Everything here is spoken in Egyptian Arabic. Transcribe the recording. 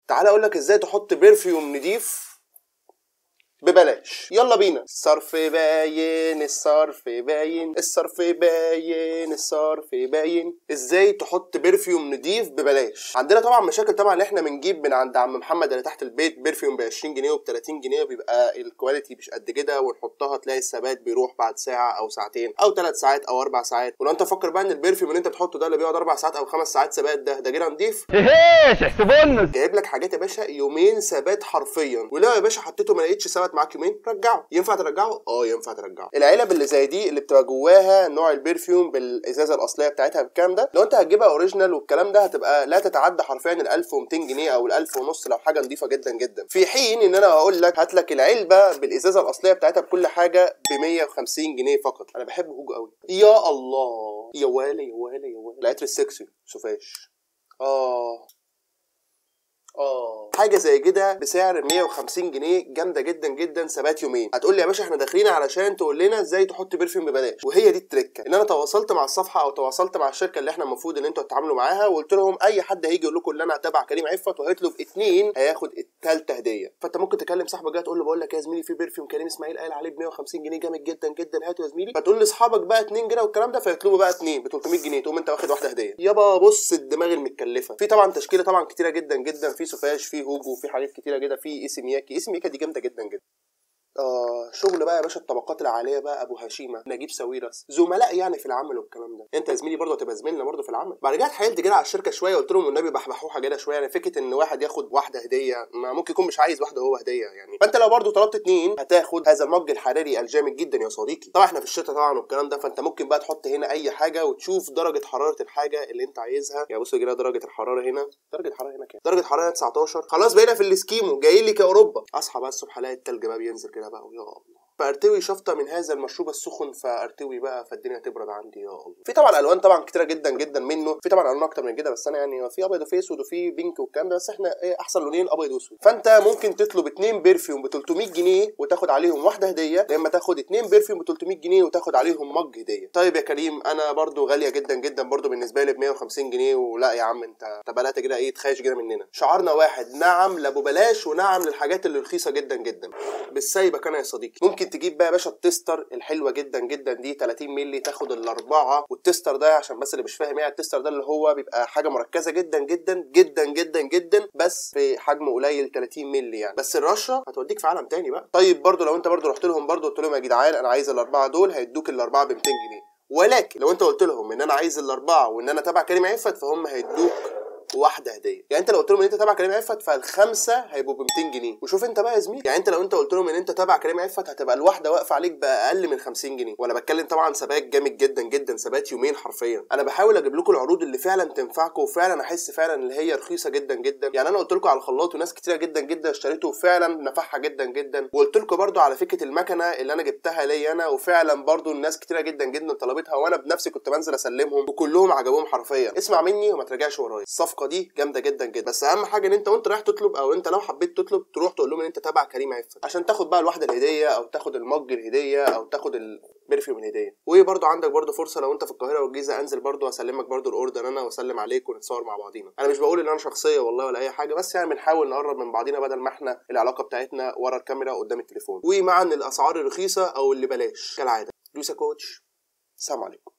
تعالى اقول لك ازاي تحط برفيوم نضيف ببلاش يلا بينا الصرف باين الصرف باين الصرف باين الصرف باين ازاي تحط برفيوم نضيف ببلاش عندنا طبعا مشاكل طبعا اللي احنا بنجيب من عند عم محمد اللي تحت البيت برفيوم ب 20 جنيه وب 30 جنيه وبيبقى الكواليتي مش قد كده ونحطها تلاقي الثبات بيروح بعد ساعه او ساعتين او ثلاث ساعات او اربع ساعات ولو انت فكر بقى ان البرفيوم اللي انت بتحطه ده اللي بيقعد اربع ساعات او خمس ساعات ثبات ده ده كده نضيف ايش احسبونا جايب لك حاجات يا باشا يومين ثبات حرفيا ولو يا باشا حطيته ما لقيتش ثبت معاك يومين رجعه ينفع ترجعه اه ينفع ترجعه العلب اللي زي دي اللي بتبقى جواها نوع البرفيوم بالازازه الاصليه بتاعتها بالكلام ده لو انت هتجيبها اوريجينال والكلام ده هتبقى لا تتعدى حرفيا ال 1200 جنيه او ال 1000 ونص لو حاجه نظيفه جدا جدا في حين ان انا هقول لك هات لك العلبه بالازازه الاصليه بتاعتها بكل حاجه ب 150 جنيه فقط انا بحب هوج قوي يا الله يا ولا يا ولا يا ولا العطر السكسي سوفاش اه اه حاجه زي كده بسعر 150 جنيه جامده جدا جدا ثبات يومين هتقول لي يا باشا احنا داخلين علشان تقول لنا ازاي تحط برفيوم ببلاش وهي دي التركه ان انا تواصلت مع الصفحه او تواصلت مع الشركه اللي احنا المفروض ان انتوا تتعاملوا معاها وقلت لهم اي حد هيجي يقول لكم ان انا هتابع كريم عفت وهيطلب اتنين هياخد التالتة هديه فانت ممكن تكلم صاحبك ده تقول له بقول لك يا زميلي في برفيوم كريم اسماعيل قال عليه ب 150 جنيه جامد جدا جدا هاته يا زميلي فتقول لاصحابك بقى اتنين جنيه والكلام ده فيطلبوا بقى اتنين ب 300 جنيه تقوم انت واخد واحده هديه يابا بص الدماغ المتكلفه في طبعا تشكيله طبعا كتيره جدا جدا في سوفاش في هوجو في حاجات كتيره جدا في اي مياكي اي مياكي دي جامده جدا جدا آه شغل بقى يا باشا الطبقات العاليه بقى ابو هشيمه نجيب ساويرس زملاء يعني في العمل والكلام ده انت يا زميلي برضه هتبقى زميلنا برضه في العمل بعد كده اتحايلت كده على الشركه شويه قلت لهم والنبي بحبحوها كده شويه يعني فكره ان واحد ياخد واحده هديه ما ممكن يكون مش عايز واحده هو هديه يعني فانت لو برضه طلبت اتنين هتاخد هذا المج الحراري الجامد جدا يا صديقي طبعا احنا في الشتاء طبعا والكلام ده فانت ممكن بقى تحط هنا اي حاجه وتشوف درجه حراره الحاجه اللي انت عايزها يعني بص كده درجه الحراره هنا درجه الحراره هنا كام درجه الحراره 19 خلاص بقينا في الاسكيمو جاي لي كاوروبا اصحى بقى الصبح الاقي التلج بقى بينزل كده بقى ويا الله فارتوي شفطه من هذا المشروب السخن فارتوي بقى فالدنيا تبرد عندي يا الله في طبعا الوان طبعا كتيره جدا جدا منه في طبعا الوان اكتر من كده بس انا يعني في ابيض وفي اسود وفي بينك والكلام ده بس احنا ايه احسن لونين ابيض واسود فانت ممكن تطلب اتنين برفيوم ب 300 جنيه وتاخد عليهم واحده هديه يا اما تاخد اتنين برفيوم ب 300 جنيه وتاخد عليهم مج هديه طيب يا كريم انا برضو غاليه جدا جدا برضو بالنسبه لي ب 150 جنيه ولا يا عم انت انت بلات كده ايه تخايش كده مننا شعارنا واحد نعم لابو بلاش ونعم للحاجات اللي رخيصه جدا جدا بالسايبك انا يا صديقي ممكن تجيب بقى يا باشا التستر الحلوه جدا جدا دي 30 مللي تاخد الاربعه والتستر ده عشان بس اللي مش فاهم ايه التستر ده اللي هو بيبقى حاجه مركزه جدا جدا جدا جدا جدا بس في حجم قليل 30 مللي يعني بس الرشه هتوديك في عالم تاني بقى طيب برضو لو انت برضو رحت لهم برضو قلت لهم يا جدعان انا عايز الاربعه دول هيدوك الاربعه ب 200 جنيه ولكن لو انت قلت لهم ان انا عايز الاربعه وان انا تبع كريم عفت فهم هيدوك واحده هديه يعني انت لو قلت لهم ان انت تبع كريم عفت فالخمسه هيبقوا ب 200 جنيه وشوف انت بقى يا زميلي يعني انت لو انت قلت لهم ان انت تبع كريم عفت هتبقى الواحده واقفه عليك باقل من 50 جنيه وانا بتكلم طبعا ثبات جامد جدا جدا ثبات يومين حرفيا انا بحاول اجيب لكم العروض اللي فعلا تنفعكم وفعلا احس فعلا ان هي رخيصه جدا جدا يعني انا قلت لكم على الخلاط وناس كتيره جدا جدا اشتريته وفعلا نفعها جدا جدا وقلت لكم برضو على فكره المكنه اللي انا جبتها لي انا وفعلا برضو الناس كتيره جدا جدا طلبتها وانا بنفسي كنت بنزل اسلمهم وكلهم عجبهم حرفيا اسمع مني وما تراجعش ورايا الصفقه دي جامده جدا جدا بس اهم حاجه ان انت وانت رايح تطلب او انت لو حبيت تطلب تروح تقول لهم ان انت تبع كريم عفت عشان تاخد بقى الواحده الهديه او تاخد المج الهديه او تاخد البرفيوم الهديه وبرده عندك برده فرصه لو انت في القاهره والجيزه انزل برده اسلمك برده الاوردر انا واسلم عليك ونتصور مع بعضينا انا مش بقول ان انا شخصيه والله ولا اي حاجه بس يعني بنحاول نقرب من بعضينا بدل ما احنا العلاقه بتاعتنا ورا الكاميرا قدام التليفون ومع ان الاسعار الرخيصه او اللي بلاش كالعاده دوسا كوتش سلام عليكم